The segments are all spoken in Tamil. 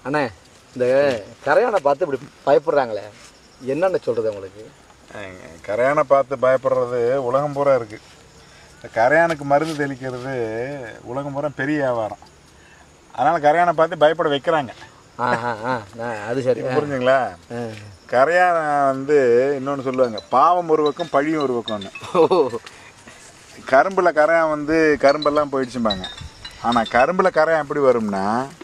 அண்ணே இந்த கரையானை பார்த்து இப்படி பயப்படுறாங்களே என்னென்ன சொல்கிறது உங்களுக்கு அஹ் கரையானை பார்த்து பயப்படுறது உலகம் பூரா இருக்கு இந்த கரையானுக்கு மருந்து தெளிக்கிறது உலகம் பூரா பெரிய வியாபாரம் அதனால கரையானை பார்த்து பயப்பட வைக்கிறாங்க ஆ ஆ ஆ ஆ, அது சரி ஆ, புரிஞ்சுங்களா ஆ. கரையானை வந்து இன்னொன்று சொல்லுவாங்க பாவம் ஒரு பக்கம் பழியும் ஒரு பக்கம்னு ஓ கரும்புல கரையான் வந்து கரும்பெல்லாம் போயிடுச்சும்பாங்க ஆனால் கரும்புல கரையான் எப்படி வரும்னா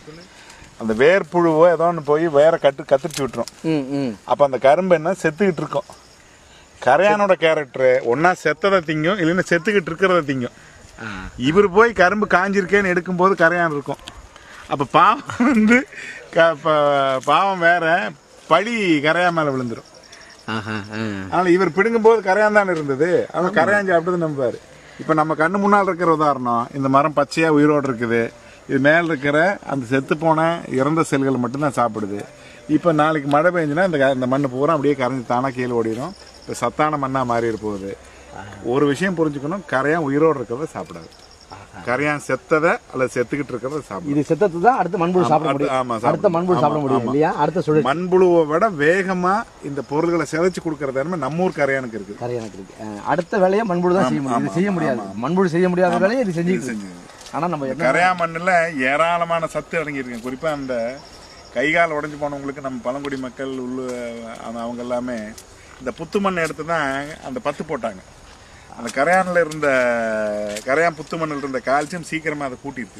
அந்த வேர்ப்புழுவோ ஏதோ ஒன்று போய் வேற கட்டு கத்திரிச்சு விட்டுரும் ம் ம் அப்போ அந்த கரும்பு என்ன செத்துக்கிட்டு இருக்கும் கரையானோட கேரக்டரு ஒன்றா செத்ததை திங்கும் இல்லைன்னா செத்துக்கிட்டு இருக்கிறத திங்கும் ஆ இவர் போய் கரும்பு காஞ்சிருக்கேன்னு எடுக்கும்போது கரையான் இருக்கும் அப்போ பாவம் வந்து க ப- பாவம் வேற பழி கரையான் மேலே விழுந்துரும் ஆஹா ஆ ஆனால் இவர் பிடுங்கும்போது கரையான் தானே இருந்தது அவன் கரையான் சாப்பிட்டது நம்புவார் இப்போ நம்ம கண்ணு முன்னால் இருக்கிற உதாரணம் இந்த மரம் பச்சையாக உயிரோடு இருக்குது இது மேலே இருக்கிற அந்த செத்து போன இறந்த செல்கள் மட்டும்தான் சாப்பிடுது இப்போ நாளைக்கு மழை பெஞ்சுன்னா இந்த க- இந்த மண் பூரா அப்படியே கரைஞ்சி தானாக கீழே ஓடிடும் இப்போ சத்தான மண்ணாக மாறிட போகுது ஒரு விஷயம் புரிஞ்சுக்கணும் கரையான் உயிரோடு இருக்கிறத சாப்பிடாது கரையான் செத்ததை அல்லது செத்துக்கிட்டு இருக்கிறத சாப்பிடும் இது செத்தத்து தான் அடுத்த மண்புழு சாப்பிட அடுத்து- முடியும் ஆமா, சாப்பிட அடுத்த மண்புழு முடியும். சாப்பிட ஆமா, முடியும் ஆமா. இல்லையா அடுத்த சுழல் மண்புழுவை விட வேகமா இந்த பொருள்களை சிதைச்சு கொடுக்கற தன்மை நம்ம ஊர் கரையானுக்கு இருக்குது கரையானுக்கு இருக்கு ஆ, அடுத்த வேலையை மண்புழு தான் செய்ய முடியும் இது செய்ய முடியாது மண்புழு செய்ய முடியாத வேலையை இது செஞ்சுக்கிட்டு இருக்கு. ஆனா நம்ம என்ன கரையா மண்ணில் ஏராளமான சத்து அடங்கியிருக்கு குறிப்பா அந்த கை கால் உடைஞ்சு போனவங்களுக்கு நம்ம பழங்குடி மக்கள் உள்ள அவங்க- அவங்க எல்லாமே இந்த புத்து மண் எடுத்து தான் அந்த பத்து போட்டாங்க அந்த கரையானில் இருந்த கரையான் புத்து மண்ணில் இருந்த கால்சியம் சீக்கிரமா அதை கூட்டிருக்கு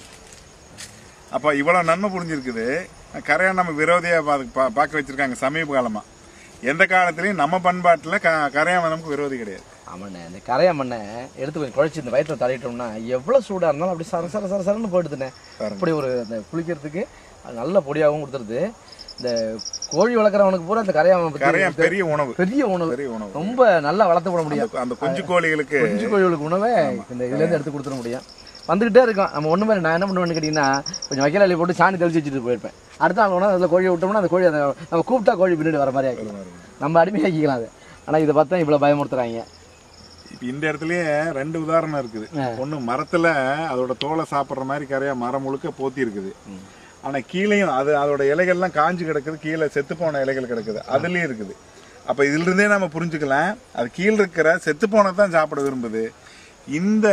அப்போ இவ்வளோ நன்மை புரிஞ்சிருக்குது கரையான் நம்ம விரோதியாக பா பார்க்க வச்சிருக்காங்க சமீப காலமா எந்த காலத்துலயும் நம்ம பண்பாட்டில் க கரையான் நமக்கு விரோதி கிடையாது ஆமாண்ணே இந்த கரையா மண்ணை எடுத்து கொஞ்சம் குழைச்சி இந்த வயிற்றுல தடவிட்டோம்னா எவ்வளவு சூடா இருந்தாலும் அப்படி சர சர சர சரன்னு போயிடுதுண்ணே அப்படி ஒரு அந்த குளிக்கிறதுக்கு அது நல்ல பொடியாகவும் கொடுத்துருது இந்த கோழி வளர்க்குறவனுக்கு பூரா இந்த கரையா பத்தி கரையான் பெரிய உணவு பெரிய உணவு பெரிய உணவு ரொம்ப நல்லா வளர்த்து போட முடியும் அந்த- அந்த குஞ்சு கோழிகளுக்கு குஞ்சு கோழிகளுக்கு உணவை இந்த இதுல இருந்து எடுத்து கொடுத்துட முடியும் வந்துகிட்டே இருக்கும் நம்ம ஒண்ணு மாதிரி நான் என்ன பண்ணுவேன்னு கேட்டீங்கன்னா கொஞ்சம் வைக்கல அள்ளி போட்டு சாணி தெளிச்சு வச்சுட்டு போயிருப்பேன் அடுத்த நாள் வேணா அதில் கோழி விட்டோம்னா அந்த கோழி அந்த நம்ம கூப்பிட்டா கோழி பின்னாடி வர மாதிரி ஆகிடும் நம்ம அடிமையாக்கிக்கலாம் அது ஆனா இதை பார்த்தா இவ்வளவு பயமுறுத்துறாங்க இப்ப இந்த இடத்துலயே ரெண்டு உதாரணம் இருக்குது ஒண்ணு மரத்துல அதோட தோலை சாப்பிடுற மாதிரி கரையா மரம் முழுக்க போத்தி இருக்குது ஆனா கீழேயும் அது அதோட இலைகள்லாம் காஞ்சு கிடக்குது கீழே செத்து போன இலைகள் கிடக்குது அதுலயும் இருக்குது அப்ப இதுல இருந்தே நம்ம புரிஞ்சுக்கலாம் அது கீழே இருக்கிற செத்து தான் சாப்பிட விரும்புது இந்த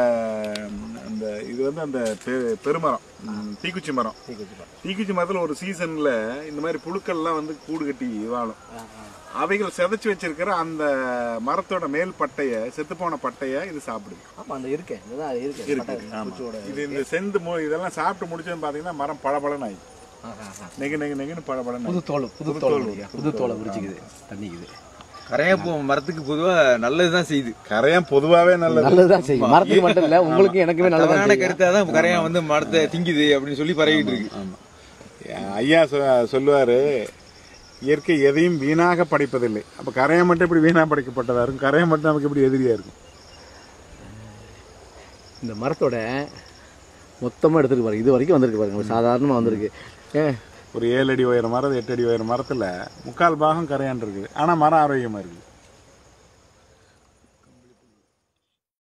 ம், அந்த இது வந்து அந்த பெ- பெருமரம் ம், தீக்குச்சி மரம் தீக்குச்சி மரத்துல ஒரு சீசன்ல இந்த மாதிரி புழுக்கள்லாம் வந்து கூடு கட்டி வாழும் அவைகள் சிதைச்சு வச்சிருக்கிற அந்த மரத்தோட மேல் பட்டைய செத்துப்போன பட்டைய இது சாப்பிடுது ஆமா அந்த இருக்கு இதுதான் அது இருக்கு இருக்கு ஆமா. இது இந்த செந்து மு இதெல்லாம் சாப்பிட்டு முடிச்சது பாத்தீங்கன்னா மரம் பளபளன்னு ஆயிடுச்சு நெகு நெகு நெகுன்னு பளபளன்னு புது தோல் புது தோல் புது தோலை உரிச்சிக்குது தண்ணிக்குது கரையாப்பூ மரத்துக்கு பொதுவா நல்லதுதான் செய்யுது கரையான் பொதுவாவே நல்லது நல்லதுதான் செய்யும் மரத்துக்கு மட்டும் இல்ல உங்களுக்கு எனக்குமே நல்லதான் தவறான செய்யும் கருத்தா தான் கரையான் வந்து மரத்தை திங்குது அப்படின்னு சொல்லி பரவிட்டு இருக்கு ஆமா ஐயா சொ- சொல்லுவாரு இயற்கை எதையும் வீணாக படைப்பதில்லை அப்ப கரையான் மட்டும் இப்படி வீணா படைக்கப்பட்டதா இருக்கும் கரையான் மட்டும் நமக்கு இப்படி எதிரியா இருக்கும் இந்த மரத்தோட மொத்தமா எடுத்துருக்கு பாருங்க இது வரைக்கும் வந்திருக்கு பாருங்க சாதாரணமா வந்திருக்கு ஏன் ஒரு ஏழு அடி உயரம் மரம் எட்டு அடி உயரம் மரத்துல முக்கால் பாகம் கரையான் இருக்குது ஆனா மரம் ஆரோக்கியமா இருக்குது